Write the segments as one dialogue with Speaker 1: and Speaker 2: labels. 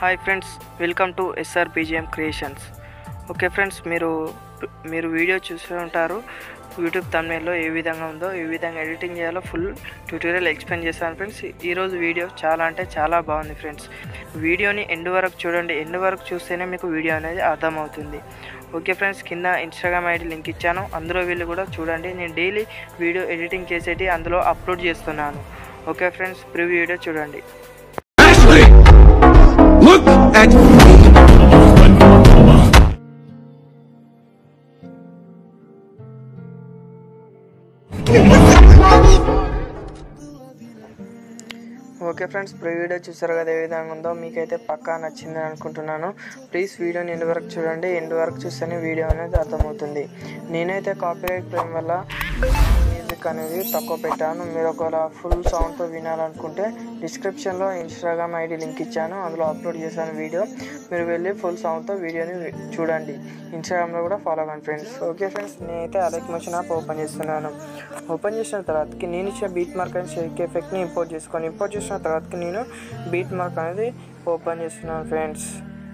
Speaker 1: Hi friends welcome to S R P G M creations okay friends మీరు మీరు video చూసే ఉంటారు యూట్యూబ్ తమిళలో ఏ విధంగా ఉందో ఏ విధంగా ఎడిటింగ్ చేయాలో ఫుల్ ట్యూటోరియల్ ఎక్స్ప్లెయిన్ చేశాను ఫ్రెండ్స్ ఈరోజు వీడియో చాలా అంటే చాలా బాగుంది ఫ్రెండ్స్ వీడియోని ఎండ్ వరకు చూడండి ఎండ్ వరకు చూస్తేనే మీకు వీడియో అనేది అర్థమవుతుంది ఓకే ఫ్రెండ్స్ కింద ఇన్స్టాగ్రామ్ ఐడి లింక్ ఇచ్చాను అందులో వెళ్ళి కూడా చూడండి నేను డైలీ వీడియో ఎడిటింగ్ చేసేటి అందులో అప్లోడ్ చేస్తున్నాను ఓకే ఫ్రెండ్స్ ప్రివ్యూ వీడియో చూడండి
Speaker 2: Ashley! Look at
Speaker 1: okay friends pre video చూసారు కదా ఏ విధంగా ఉందో మీకైతే పక్కా నచ్చిందని అనుకుంటున్నాను ప్లీజ్ వీడియోని ఎండ్ వరకు చూడండి ఎండ్ వరకు చూస్తేనే వీడియో అనేది అర్థమవుతుంది నేనైతే కాపీరైట్ క్లెయిమ్ వల్ల మ్యూజిక్ అనేది తక్కువ పెట్టాను మీరు ఒకవేళ ఫుల్ సౌండ్తో వినాలనుకుంటే డిస్క్రిప్షన్లో ఇన్స్టాగ్రామ్ ఐడి లింక్ ఇచ్చాను అందులో అప్లోడ్ చేశాను వీడియో మీరు వెళ్ళి ఫుల్ సౌండ్తో వీడియోని వి- చూడండి ఇన్స్టాగ్రామ్లో కూడా ఫాలో అవ్వండి ఫ్రెండ్స్ ఓకే ఫ్రెండ్స్ నేనైతే అలెక్ మోషన్ యాప్ ఓపెన్ చేస్తున్నాను ఓపెన్ చేసిన తర్వాతకి నేను ఇచ్చిన బీట్ మార్క్ అండ్ షేక్ ఎఫెక్ట్ని ఇంపోర్ట్ చేసుకొని ఇంపోర్ట్ చేసిన తర్వాతకి నేను బీట్ మార్క్ అనేది ఓపెన్ చేస్తున్నాను ఫ్రెండ్స్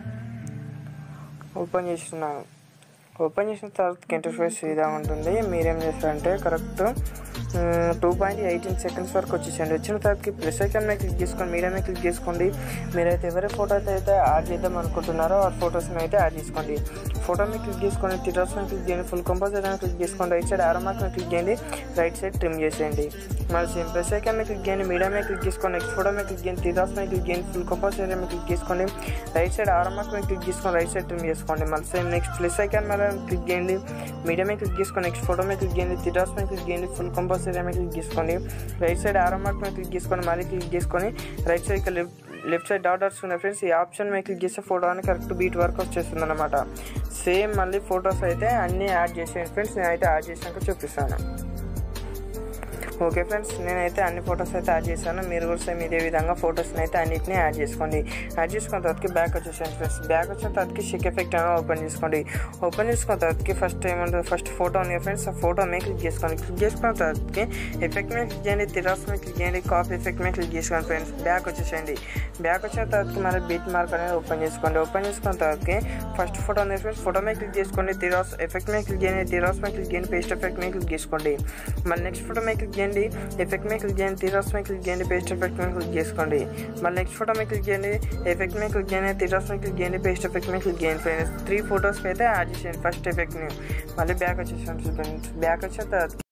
Speaker 1: ఓపెన్ చేస్తున్నాను ఓపెన్ చేసిన తర్వాత ఇంటర్ఫేస్ ఇదా ఉంటుంది మీరేం చేస్తారంటే correct two point eighteen seconds వరకు వచ్చేసండి వచ్చిన తర్వాతకి ప్లస్ ఐకాన్ మీద క్లిక్ చేసుకోండి మీడియా మీద క్లిక్ చేసుకోండి మీరైతే ఎవరి ఫోటోస్ అయితే యాడ్ చేద్దాం అనుకుంటున్నారో ఆ ఫొటోస్ని అయితే యాడ్ చేసుకోండి ఫోటో మీద క్లిక్ చేసుకోండి టిటర్స్ మీద క్లిక్ చేయండి ఫుల్ కంపోజర్ మీద క్లిక్ చేసుకోండి రైట్ సైడ్ ఆరో మార్క్ మీద క్లిక్ చేయండి రైట్ సైడ్ ట్రిమ్ చేసేయండి మళ్ళీ సేమ్ ప్లస్ ఐకాన్ మీద క్లిక్ చేయండి మీడియా మీద క్లిక్ చేసుకోండి నెక్స్ట్ ఫోటో మీద క్లిక్ చేయండి టిటర్స్ మీద క్లిక్ చేయండి ఫుల్ కంపోజర్ ఏరియా మీద క్లిక్ చేసుకోండి రైట్ సైడ్ ఆరో మార్క్ మీద క్లిక్ చేసుకొని రైట్ సైడ్ ట్రిమ్ చేసుకోండి మళ్ళీ సేమ్ నెక్స్ట్ ప్లస్ ఐకాన్ మీద క్లిక్ చేయండి మీడియా మీద క్లిక్ చేసుకోండి నెక్స్ట్ ఫోటో మీద క్లిక్ చేయండి టిటర్స్ మీద క్లిక్ చేయండి ఫుల్ కంపోజ్ ఏరియా మీద క్లిక్ చేసుకోండి రైట్ సైడ్ ఆరో మార్క్ మీద క్లిక్ చేసుకొని మళ్ళీ క్లిక్ చేసుకొని రైట్ సైడ్ ఇక్కడ left left side dot dots ఉన్నాయి ఫ్రెండ్స్ ఈ ఆప్షన్ మీద క్లిక్ చేస్తే ఫోటో అని కరెక్ట్ బీట్ వరకు వచ్చేస్తుంది అనమాట సేమ్ మళ్ళీ ఫొటోస్ అయితే అన్నీ యాడ్ చేసేయండి ఫ్రెండ్స్ నేనైతే యాడ్ చేసినాక చూపిస్తాను ఓకే ఫ్రెండ్స్ నేనైతే అన్ని ఫొటోస్ అయితే యాడ్ చేశాను మీరు కూడా సేమ్ ఇదే విధంగా ఫొటోస్ని అయితే అన్నిటిని యాడ్ చేసుకోండి యాడ్ చేసుకున్న తర్వాతకి బ్యాక్ వచ్చేసాను ఫ్రెండ్స్ బ్యాక్ వచ్చిన తర్వాతకి షిక్ ఎఫెక్ట్ అనేది ఓపెన్ చేసుకోండి ఓపెన్ చేసుకున్న తర్వాతకి ఫస్ట్ ఏమంటుంది ఫస్ట్ ఫోటో ఉంది ఫ్రెండ్స్ ఆ ఫోటో మీద క్లిక్ చేసుకోండి క్లిక్ చేసుకున్న తర్వాతకి ఎఫెక్ట్ మీద క్లిక్ చేయండి తిరాస్ మీద క్లిక్ చేయండి కాపీ ఎఫెక్ట్ మీద క్లిక్ చేసుకోండి ఫ్రెండ్స్ బ్యాక్ వచ్చేసేయండి బ్యాక్ వచ్చిన తర్వాతకి మళ్ళీ బీట్ మార్క్ అనేది ఓపెన్ చేసుకోండి ఓపెన్ చేసుకున్న తర్వాతకి ఫస్ట్ ఫోటో ఉంది ఫ్రెండ్స్ ఫోటో మీద క్లిక్ చేసుకోండి తిరాస్ ఎఫెక్ట్ మీద క్లిక్ చేయండి తిరాస్ మీద క్లిక్ చేయండి పేస్ట్ ఎఫెక్ట్ మీద క్లిక్ చేసుకోండి మళ్ళీ నెక్స్ట్ ఫోటో మీద క్లిక్ చేయండి ఎఫెక్ట్ మీద క్లిక్ చేయండి తిరాస్ మీద క్లిక్ చేయండి పేస్ట్ ఎఫెక్ట్ మీద క్లిక్ చేసుకోండి మళ్ళీ నెక్స్ట్ ఫోటో మీద క్లిక్ చేయండి ఎఫెక్ట్ మీద క్లిక్ చేయండి తిరాస్ మీద క్లిక్ చేయండి పేస్ట్ ఎఫెక్ట్ మీద క్లిక్ చేయండి ఫ్రెండ్స్ త్రీ ఫోటోస్కి అయితే యాడ్ చేసేయండి ఫస్ట్ ఎఫెక్ట్ని మళ్ళీ బ్యాక్ వచ్చేసాను ఫ్రెండ్స్ బ్యాక్ వచ్చిన తర్వాత